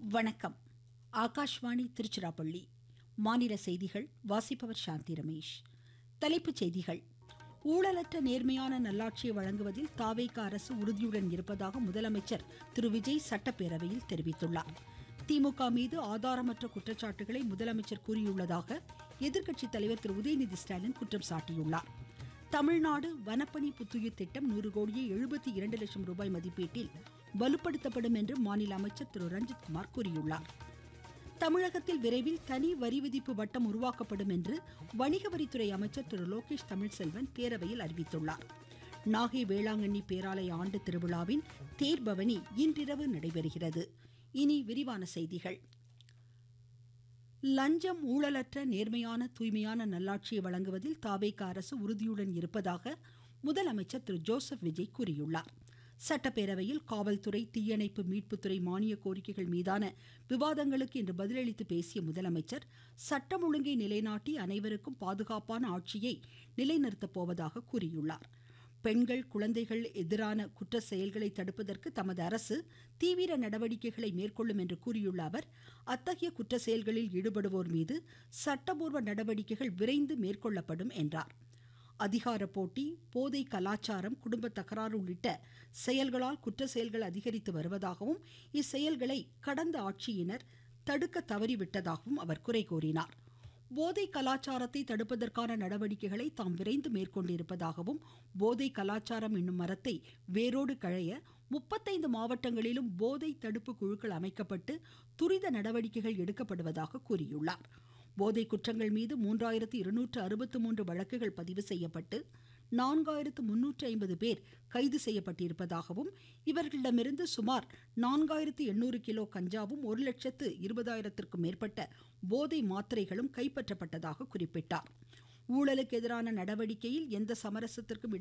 வணக்கம் ஆகாஷ்வாணி திருச்சிராப்பள்ளி மாநில செய்திகள் வாசிப்பவர் சாந்தி ரமேஷ் தலைப்புச் செய்திகள் ஊழலற்ற நேர்மையான நல்லாட்சியை வழங்குவதில் தாவேக அரசு உறுதியுடன் இருப்பதாக முதலமைச்சர் திரு விஜய் சட்டப்பேரவையில் தெரிவித்துள்ளார் திமுக மீது ஆதாரமற்ற குற்றச்சாட்டுகளை முதலமைச்சர் கூறியுள்ளதாக எதிர்க்கட்சித் தலைவர் திரு உதயநிதி ஸ்டாலின் குற்றம் சாட்டியுள்ளார் தமிழ்நாடு வனப்பணி புத்துயிர் திட்டம் நூறு கோடியே எழுபத்தி இரண்டு லட்சம் ரூபாய் மதிப்பீட்டில் வலுப்படுத்தப்படும் என்று மாநில அமைச்சர் திரு ரஞ்சித்குமார் கூறியுள்ளார் தமிழகத்தில் விரைவில் தனி வரி விதிப்பு வட்டம் உருவாக்கப்படும் என்று வணிக வரித்துறை அமைச்சர் திரு லோகேஷ் தமிழ்செல்வன் பேரவையில் அறிவித்துள்ளார் நாகை வேளாங்கண்ணி பேராலய ஆண்டு திருவிழாவின் தேர்பவனி இன்றிரவு நடைபெறுகிறது இனி விரிவான செய்திகள் லஞ்சம் ஊழலற்ற நேர்மையான தூய்மையான நல்லாட்சியை வழங்குவதில் தாவேக அரசு உறுதியுடன் இருப்பதாக முதலமைச்சர் திரு ஜோசப் விஜய் கூறியுள்ளார் சட்டப்பேரவையில் காவல்துறை தீயணைப்பு மீட்புத்துறை மானிய கோரிக்கைகள் மீதான விவாதங்களுக்கு இன்று பதிலளித்து பேசிய முதலமைச்சர் சட்டம் ஒழுங்கை நிலைநாட்டி அனைவருக்கும் பாதுகாப்பான ஆட்சியை நிலைநிறுத்தப் போவதாக கூறியுள்ளார் பெண்கள் குழந்தைகள் எதிரான குற்ற செயல்களை தடுப்பதற்கு தமது அரசு தீவிர நடவடிக்கைகளை மேற்கொள்ளும் என்று கூறியுள்ள அவர் அத்தகைய குற்ற செயல்களில் ஈடுபடுவோர் மீது சட்டபூர்வ நடவடிக்கைகள் விரைந்து மேற்கொள்ளப்படும் என்றார் அதிகார போட்டி போதை கலாச்சாரம் குடும்ப தகராறு உள்ளிட்ட செயல்களால் குற்ற செயல்கள் அதிகரித்து வருவதாகவும் இச்செயல்களை கடந்த ஆட்சியினர் தடுக்க தவறிவிட்டதாகவும் அவர் குறை கூறினார் போதை கலாச்சாரத்தை தடுப்பதற்கான நடவடிக்கைகளை தாம் விரைந்து மேற்கொண்டிருப்பதாகவும் போதை கலாச்சாரம் என்னும் மரத்தை வேரோடு களைய முப்பத்தைந்து மாவட்டங்களிலும் போதை தடுப்பு குழுக்கள் அமைக்கப்பட்டு துரித நடவடிக்கைகள் எடுக்கப்படுவதாக கூறியுள்ளார் போதை குற்றங்கள் மீது மூன்றாயிரத்து இருநூற்று அறுபத்து மூன்று வழக்குகள் பதிவு செய்யப்பட்டு நான்காயிரத்து முன்னூற்று ஐம்பது பேர் கைது செய்யப்பட்டிருப்பதாகவும் இவர்களிடமிருந்து சுமார் நான்காயிரத்து எண்ணூறு கிலோ கஞ்சாவும் ஒரு லட்சத்து இருபதாயிரத்திற்கும் மேற்பட்ட போதை மாத்திரைகளும் கைப்பற்றப்பட்டதாக குறிப்பிட்டார் ஊழலுக்கு எதிரான நடவடிக்கையில் எந்த சமரசத்திற்கும்